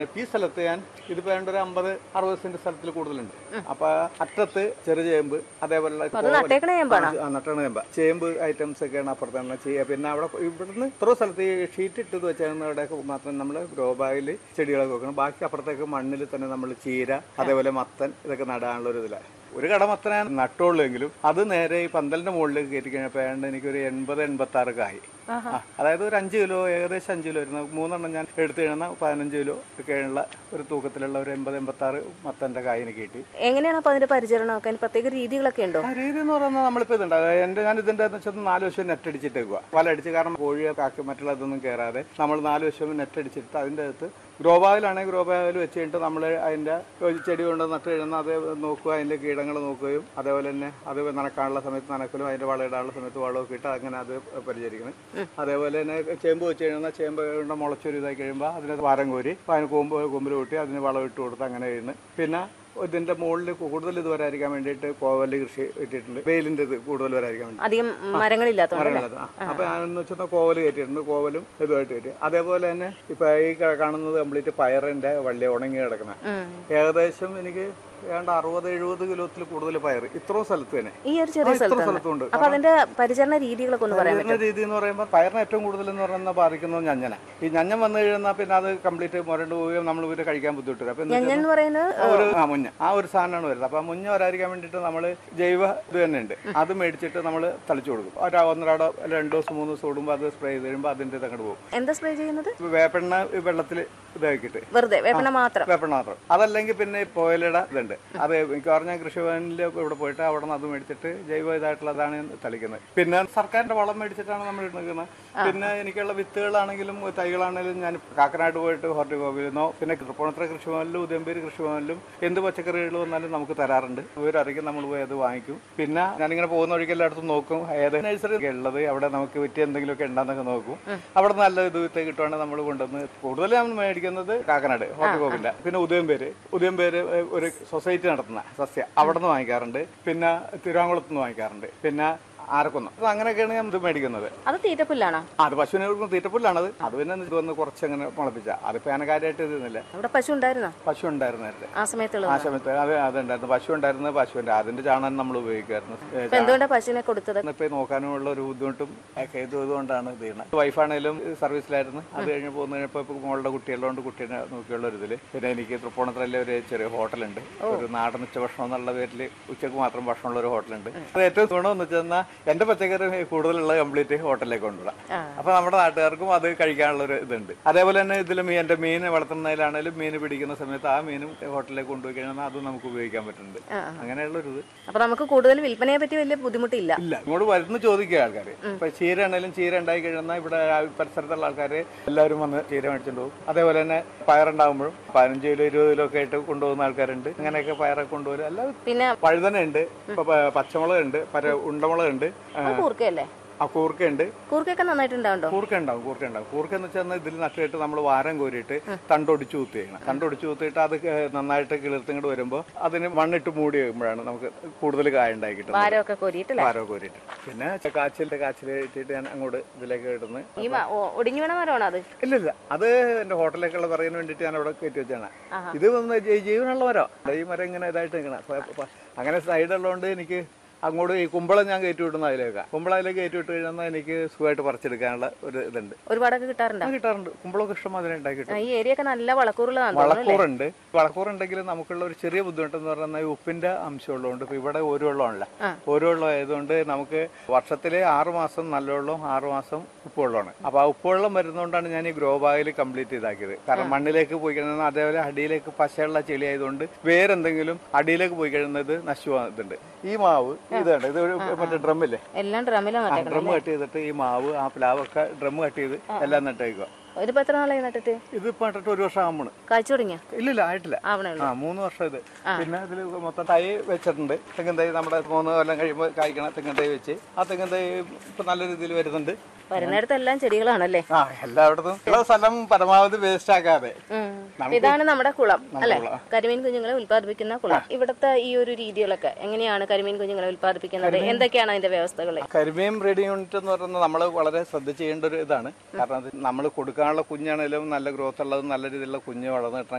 ഈ സ്ഥലത്ത് ഞാൻ ഇതിപ്പോ ഏതാണ്ട് ഒരു അമ്പത് അറുപത് സെന്റ് സ്ഥലത്തിൽ കൂടുതലുണ്ട് അപ്പൊ അറ്റത്ത് ചെറു ചേമ്പ് അതേപോലെ അത് നട്ടേക്കണ ചേമ്പാണോ ആ, നട്ടണ ചേമ്പ ചേമ്പ് ഐറ്റംസ് ഒക്കെയാണ് അപ്പുറത്താണ് ചെയ്യുക പിന്നെ അവിടെ ഇവിടുന്ന് ഇത്ര സ്ഥലത്ത് ഈ ഷീറ്റ് ഇട്ടത് വെച്ചാൽ അവിടെ മാത്രം നമ്മൾ ഗ്രോ ബാഗിൽ ചെടികളൊക്കെ വെക്കണം ബാക്കി അപ്പുറത്തേക്ക് മണ്ണിൽ തന്നെ നമ്മൾ ചീര അതേപോലെ മത്തൻ ഇതൊക്കെ നടാനുള്ള ഒരു ഇതിലാണ് ഒരു കട മത്തനെ നട്ടുള്ളൂ എങ്കിലും അത് നേരെ ഈ പന്തലിന്റെ മുകളിലേക്ക് കയറ്റി കഴിഞ്ഞപ്പോൾ ഏതാണ്ട് എനിക്കൊരു എൺപത് എൺപത്തി ആറൊക്കെ ആയി ആ, അതായത് ഒരു അഞ്ച് കിലോ ഏകദേശം അഞ്ച് കിലോ വരുന്ന മൂന്നെണ്ണം ഞാൻ എടുത്തു കഴിയുന്ന പതിനഞ്ച് കിലോ ഒക്കെയുള്ള ഒരു തൂക്കത്തിലുള്ള ഒരു എൺപത് എൺപത്തി ആറ് മത്തന്റെ കായ് എനിക്ക് കിട്ടി എങ്ങനെയാണ് അപ്പൊ അതിന്റെ പരിചരണമൊക്കെ അതിന് പ്രത്യേക രീതികളൊക്കെ ഉണ്ടോ ആ രീതി എന്ന് പറയുന്നത് നമ്മളിപ്പോ ഇതുണ്ട് അതായത് എന്റെ ഞാൻ ഇതിന്റെ എന്ന് വെച്ചാൽ നാല് വശവും നെറ്റ് അടിച്ചിട്ടേക്കുക വല അടിച്ച് കാരണം കോഴിയോ കാക്കി മറ്റുള്ള ഇതൊന്നും കയറാതെ നമ്മൾ നാല് വശവും നെറ്റ് അടിച്ചിട്ട് അതിന്റെ അകത്ത് ഗ്രോ ബാഗിലാണെങ്കിൽ ഗ്രോ ബാഗിൽ വെച്ച് കഴിഞ്ഞിട്ട് നമ്മൾ അതിന്റെ ഒരു ചെടി കൊണ്ട് നട്ട് കഴിയുന്ന അത് നോക്കുക അതിന്റെ കീടങ്ങൾ നോക്കുകയും അതേപോലെ തന്നെ അത് നനക്കാനുള്ള സമയത്ത് നനക്കലും അതിന്റെ വളമിടാനുള്ള സമയത്ത് വളമൊക്കെ ഇട്ട് അങ്ങനെ അത് പരിചരിക്കണം അതേപോലെ തന്നെ ചേമ്പ് വെച്ച് കഴിയുന്ന ചേമ്പ് കൊണ്ട് മുളച്ചൊരു ഇതായി കഴിയുമ്പോൾ അതിന് വാരം കോരി അപ്പൊ അതിന് കൊമ്പ് കൊമ്പിൽ കൂട്ടി അതിന് വളം ഇട്ട് കൊടുത്ത് അങ്ങനെ ചെയ്യുന്നു പിന്നെ ഇതിന്റെ മുകളിൽ കൂടുതൽ ഇത് വരാതിരിക്കാൻ വേണ്ടിയിട്ട് കോവല് കൃഷി ഇട്ടിട്ടുണ്ട് വെയിലിന്റെ ഇത് കൂടുതൽ വരാതിരിക്കാൻ വേണ്ടി അധികം മരങ്ങളില്ലാത്തതുകൊണ്ട് മരങ്ങളത്. ആ. അപ്പൊ ഞാനെന്ന് വെച്ചാൽ കോവല് കയറ്റിയിട്ടുണ്ട് കോവലും ഇതുമായിട്ട് കയറ്റി അതേപോലെ തന്നെ ഇപ്പൊ ഈ ക- കാണുന്നത് കംപ്ലീറ്റ് പയറിന്റെ വള്ളി ഉണങ്ങി കിടക്കുന്ന ഏകദേശം എനിക്ക് ഏതാണ്ട് അറുപത് എഴുപത് കിലോത്തിൽ കൂടുതൽ പയർ ഇത്രയും സ്ഥലത്ത് തന്നെ ഈ ഒരു ചെറിയ ആ, ഇത്ര സ്ഥലത്താണ് സ്ഥലത്തുണ്ട് അപ്പൊ അതിന്റെ പരിചരണ രീതികളൊക്കെ ഒന്ന് പറയാൻ വരുന്ന രീതി എന്ന് പറയുമ്പോൾ പയറിന് ഏറ്റവും കൂടുതൽ എന്ന് പറയുന്നത് ബാധിക്കുന്നത് ഞഞ്ഞന ഈ ഞഞ്ഞൻ വന്നു കഴിഞ്ഞാൽ പിന്നെ അത് കംപ്ലീറ്റ് മുരണ്ട് പോവുകയും നമ്മൾ ഇവര് കഴിക്കാൻ ബുദ്ധിമുട്ടില്ല അപ്പൊ എന്ന് ഞഞ്ഞൻ എന്ന് പറയുന്നത് ആ ഒരു ആ മുഞ്ഞ ആ ഒരു സാധനമാണ് വരുന്നത് അപ്പൊ ആ മുഞ്ഞ വരാതിരിക്കാൻ വേണ്ടിയിട്ട് നമ്മൾ ജൈവ ഇത് തന്നെ ഉണ്ട് അത് മേടിച്ചിട്ട് നമ്മൾ തളിച്ചു കൊടുക്കും ഒരു ഒന്നരാടോ അല്ല രണ്ട് ദിവസം മൂന്ന് ദിവസം ഓടുമ്പോൾ അത് സ്പ്രേ ചെയ്ത് കഴിയുമ്പോൾ അതിന്റെ ഇത് അങ്ങോട്ട് പോകും എന്താ സ്പ്രേ ചെയ്യുന്നത് വേപ്പെണ്ണ വെള്ളത്തിൽ ഇതാക്കിയിട്ട് വെറുതെ വേപ്പണ മാത്രം വേപ്പെണ്ണ മാത്രം അതല്ലെങ്കിൽ പിന്നെ പോയിലയുടെ ഇതുണ്ട് അത് മിക്കവാറും ഞാൻ കൃഷിഭവനിൽ ഇവിടെ പോയിട്ട് അവിടെ നിന്ന് അത് മേടിച്ചിട്ട് ജൈവ ഇതായിട്ടുള്ളതാണ് ഞാൻ തളിക്കുന്നത് പിന്നെ സർക്കാരിന്റെ വളം മേടിച്ചിട്ടാണ് നമ്മൾ ഇടുന്നത് പിന്നെ എനിക്കുള്ള വിത്തുകളാണെങ്കിലും തൈകളാണെങ്കിലും ഞാൻ കാക്കനാട് പോയിട്ട് ഹോർട്ടികോപ്പിൽ നിന്നോ പിന്നെ തൃപ്പൂണിത്തുറ കൃഷിഭവനിലും ഉദയംപേര് കൃഷിഭവനിലും എന്ത് പച്ചക്കറികൾ വന്നാലും നമുക്ക് തരാറുണ്ട് ഇവരറിയിക്കും നമ്മൾ പോയി അത് വാങ്ങിക്കും പിന്നെ ഞാനിങ്ങനെ പോകുന്ന വഴിക്ക് എല്ലായിടത്തും നോക്കും ഏത് നഴ്സറി ഉള്ളത് അവിടെ നമുക്ക് പറ്റിയ എന്തെങ്കിലുമൊക്കെ ഉണ്ടെന്നൊക്കെ നോക്കും അവിടെ നല്ല ഇത് വിത്ത് കിട്ടുവാണെങ്കിൽ നമ്മൾ കൊണ്ടുവന്ന് കൂടുതൽ നമ്മൾ മേടിക്കുന്നത് കാക്കനാട് ഹോർട്ടികോപ്പില്ല പിന്നെ ഉദയംപേര് ഉദയംപേര് ഒരു സൊസൈറ്റി നടത്തുന്ന സസ്യ അവിടെ നിന്ന് വാങ്ങിക്കാറുണ്ട് പിന്നെ തിരുവാങ്കുളത്ത് നിന്ന് വാങ്ങിക്കാറുണ്ട് പിന്നെ ആരക്കൊന്നും അത് അങ്ങനെയൊക്കെയാണ് ഞാൻ ഇത് മേടിക്കുന്നത് അത് തീറ്റപ്പുല്ലാണോ അത് പശുവിനെ കൊടുക്കുന്ന തീറ്റപ്പുല്ലാണത് അത് പിന്നെ ഇത് വന്ന് കുറച്ചങ്ങനെ മുളപ്പിച്ച അതിപ്പോ ഞാൻ കാര്യമായിട്ട് ഇതിന്നില്ല അവിടെ പശു ഉണ്ടായിരുന്നോ പശു ഉണ്ടായിരുന്നു നേരത്തെ ആ സമയത്തുള്ള ആ സമയത്ത് അത് അതുണ്ടായിരുന്നു പശു ഉണ്ടായിരുന്നു പശുവിന്റെ അതിന്റെ ചാണകം നമ്മൾ ഉപയോഗിക്കുമായിരുന്നു ഏ, അപ്പൊ എന്തുകൊണ്ടാ പശുവിനെ കൊടുത്തത് ഇപ്പൊ നോക്കാനുമുള്ള ഒരു ബുദ്ധിമുട്ടും ഒക്കെ ഇതുകൊണ്ടാണ് ഇത് ചെയ്യുന്നത് വൈഫാണേലും സർവീസിലായിരുന്നു അത് കഴിഞ്ഞ് പോകുന്ന കഴിഞ്ഞപ്പോൾ ഇപ്പൊ മോളുടെ കുട്ടികളുണ്ട് കുട്ടീനെ നോക്കിയുള്ള ഒരു ഇതില് പിന്നെ എനിക്ക് തൃപ്പൂണിത്തറയിലെ ഒരു ചെറിയ ഹോട്ടലുണ്ട് ഒരു നാടൻ ഉച്ചഭക്ഷണം എന്നുള്ള പേരിൽ ഉച്ചക്ക് മാത്രം ഭക്ഷണമുള്ള ഒരു ഹോട്ടലുണ്ട് അത് ഏറ്റവും ഗുണമെന്ന് വെച്ചാൽ എന്റെ പച്ചക്കറി കൂടുതലുള്ള കംപ്ലീറ്റ് ഹോട്ടലിലേക്ക് കൊണ്ടുവിടാം അപ്പൊ നമ്മുടെ നാട്ടുകാർക്കും അത് കഴിക്കാനുള്ള ഒരു ഇതുണ്ട് അതേപോലെ തന്നെ ഇതിൽ മീൻ എന്റെ മീൻ വളർത്തുന്നതിലാണെങ്കിലും മീൻ പിടിക്കുന്ന സമയത്ത് ആ മീനും ഹോട്ടലിലേക്ക് കൊണ്ടുപോയി കഴിഞ്ഞാൽ അത് നമുക്ക് ഉപയോഗിക്കാൻ പറ്റുന്നുണ്ട് അങ്ങനെയുള്ള ഒരു ഇത് അപ്പൊ നമുക്ക് കൂടുതൽ വിൽപ്പനയെ പറ്റി വലിയ ബുദ്ധിമുട്ടില്ല ഇല്ല ഇങ്ങോട്ട് വരുന്ന ചോദിക്കുക ആൾക്കാർ ഇപ്പൊ ചീര ആണെങ്കിലും ചീര ഉണ്ടായി കഴിയുന്ന ഇവിടെ ആ പരിസരത്തുള്ള ആൾക്കാർ എല്ലാവരും വന്ന് ചീര മേടിച്ചോണ്ട് പോകും അതേപോലെ തന്നെ പയറുണ്ടാകുമ്പോഴും പതിനഞ്ച് കിലോ ഇരുപത് കിലോ ഒക്കെ ആയിട്ട് കൊണ്ടുപോകുന്ന ആൾക്കാരുണ്ട് അങ്ങനെയൊക്കെ പയറൊക്കെ കൊണ്ടുവരും അല്ലാതെ പിന്നെ വഴുതന ഉണ്ട് ഇപ്പൊ പ- പച്ചമുളക് ഉണ്ട് പര ഉണ്ടമുളക് ഉണ്ട് അത് കൂർക്കയല്ലേ ആ കൂർക്കയുണ്ട് കൂർക്കയൊക്കെ നന്നായിട്ടുണ്ടാവുണ്ടോ കൂർക്ക ഉണ്ടാവും കൂർക്ക ഉണ്ടാവും കൂർക്ക എന്ന് വെച്ചാൽ ഇതിൽ നട്ടിട്ട് നമ്മൾ വാരം കോരിയിട്ട് തണ്ടൊടിച്ച് കുത്തി ചെയ്യണം തണ്ടൊടിച്ച് കുത്തിയിട്ട് അത് ക- നന്നായിട്ട് കിളിർത്തിങ്ങോട്ട് വരുമ്പോൾ അതിന് മണ്ണിട്ട് മൂടി കഴിയുമ്പോഴാണ് നമുക്ക് കൂടുതൽ കായ ഉണ്ടായി കിട്ടുന്നത് ഭാരമൊക്കെ കോരിയിട്ടില്ലേ വാരം കോരിയിട്ട് പിന്നെ കാച്ചിലിന്റെ കാച്ചിൽ ഇട്ടിട്ട് ഞാൻ അങ്ങോട്ട് ഇതിലേക്ക് ഇടുന്നു ഈ മ- ഒ- ഒടിഞ്ഞു വീണ മരമാണോ അത് ഇല്ല ഇല്ല അത് എന്റെ ഹോട്ടലിലേക്കുള്ള പറയുന്നതിന് വേണ്ടിയിട്ട് ഞാൻ അവിടെ കയറ്റി വെച്ചാണ് ഇത് വന്ന് ജീ- ജീവനുള്ള മരം ഈ മരം ഇങ്ങനെ ഇതായിട്ട് നിൽക്കണം അപ്പൊ- അപ്പൊ അങ്ങനെ സൈഡുള്ളതുകൊണ്ട് എനിക്ക് അങ്ങോട്ട് ഈ കുമ്പളം ഞാൻ കയറ്റി വിടുന്ന അതിലേക്കാണ് കുമ്പളം അതിലേക്ക് കയറ്റി വിട്ട് കഴിഞ്ഞാൽ എനിക്ക് സുഖമായിട്ട് പറിച്ചെടുക്കാനുള്ള ഒരു ഇതുണ്ട് ഒരുപാടൊക്കെ കിട്ടാറുണ്ടോ അത് കിട്ടാറുണ്ട് കുമ്പളമൊക്കെ ഇഷ്ടം അതിനെ ഉണ്ടാക്കി കിട്ടും ആ, ഈ ഏരിയ ഒക്കെ നല്ല വളക്കൂറുള്ളതാണ് തോന്നുന്നു വളക്കൂറുണ്ട് വളക്കൂറുണ്ടെങ്കിൽ നമുക്കുള്ള ഒരു ചെറിയ ബുദ്ധിമുട്ടെന്ന് പറഞ്ഞാൽ ഈ ഉപ്പിന്റെ അംശം ഉള്ളതുകൊണ്ട് ഇപ്പൊ ഇവിടെ ഒരു വെള്ളമാണല്ലോ ഒരു വെള്ളം ആയതുകൊണ്ട് നമുക്ക് വർഷത്തിലെ ആറ് മാസം നല്ല വെള്ളവും ആറ് മാസം ഉപ്പുവെള്ളമാണ് അപ്പൊ ആ ഉപ്പുവെള്ളം വരുന്നതുകൊണ്ടാണ് ഞാൻ ഈ ഗ്രോ ബാഗിൽ കംപ്ലീറ്റ് ഇതാക്കിയത് കാരണം മണ്ണിലേക്ക് പോയി കഴിഞ്ഞാൽ അതേപോലെ അടിയിലേക്ക് പശയുള്ള ചെളി ആയതുകൊണ്ട് വേറെന്തെങ്കിലും അടിയിലേക്ക് പോയി കഴിയുന്നത് നശിച്ചു പോകുന്നുണ്ട് ഈ മാവ് ഇത് കണ്ടോ ഇത് ഒരു മറ്റേ ഡ്രമ്മില്ലേ എല്ലാം ഡ്രമ്മിലാണ് നട്ടേക്കണം ഡ്രം കട്ട് ചെയ്തിട്ട് ഈ മാവ് ആ പ്ലാവൊക്കെ ഡ്രം കട്ട് ചെയ്ത് എല്ലാം നട്ടേക്കുക ഇതിപ്പോ എത്ര നാളായി നട്ടിട്ട് ഇതിപ്പോ നട്ടിട്ട് ഒരു വർഷം ആകുമ്പോൾ കാഴ്ച തുടങ്ങിയ ഇല്ലില്ല ആയിട്ടില്ല ആവണേ ഉള്ളൂ ആ മൂന്ന് വർഷം ഇത് പിന്നെ ഇതിൽ മൊത്തം തൈ വെച്ചിട്ടുണ്ട് തെങ്ങൻ തൈ നമ്മുടെ മൂന്ന് കൊല്ലം കഴിയുമ്പോൾ കായ്ക്കണ തെങ്ങൻ തൈ വെച്ച് ആ തെങ്ങൻ തൈ ഇപ്പൊ നല്ല രീതിയിൽ വരുന്നുണ്ട് വരുന്നിടത്ത് എല്ലാം ചെടികളാണല്ലേ ആ എല്ലായിടത്തും ഉള്ള സ്ഥലം പരമാവധി വേസ്റ്റ് ആക്കാതെ ഉം. ഇതാണ് നമ്മുടെ കുളം അല്ലെ കരിമീൻ കുഞ്ഞുങ്ങളെ ഉൽപ്പാദിപ്പിക്കുന്ന കുളം ഇവിടുത്തെ ഈ ഒരു രീതികളൊക്കെ എങ്ങനെയാണ് കരിമീൻ കുഞ്ഞുങ്ങളെ ഉൽപ്പാദിപ്പിക്കുന്നത് എന്തൊക്കെയാണ് അതിന്റെ വ്യവസ്ഥകൾ കരിമീൻ ബ്രീഡിംഗ് യൂണിറ്റ് എന്ന് പറയുന്നത് നമ്മൾ വളരെ ശ്രദ്ധിച്ച് ചെയ്യേണ്ട ഒരു ഇതാണ് കാരണം അത് നമ്മൾ കൊടുക്കാനുള്ള കുഞ്ഞാണെങ്കിലും നല്ല ഗ്രോത്ത് ഉള്ളതും നല്ല രീതിയിലുള്ള കുഞ്ഞ് വളർന്നു കിട്ടണം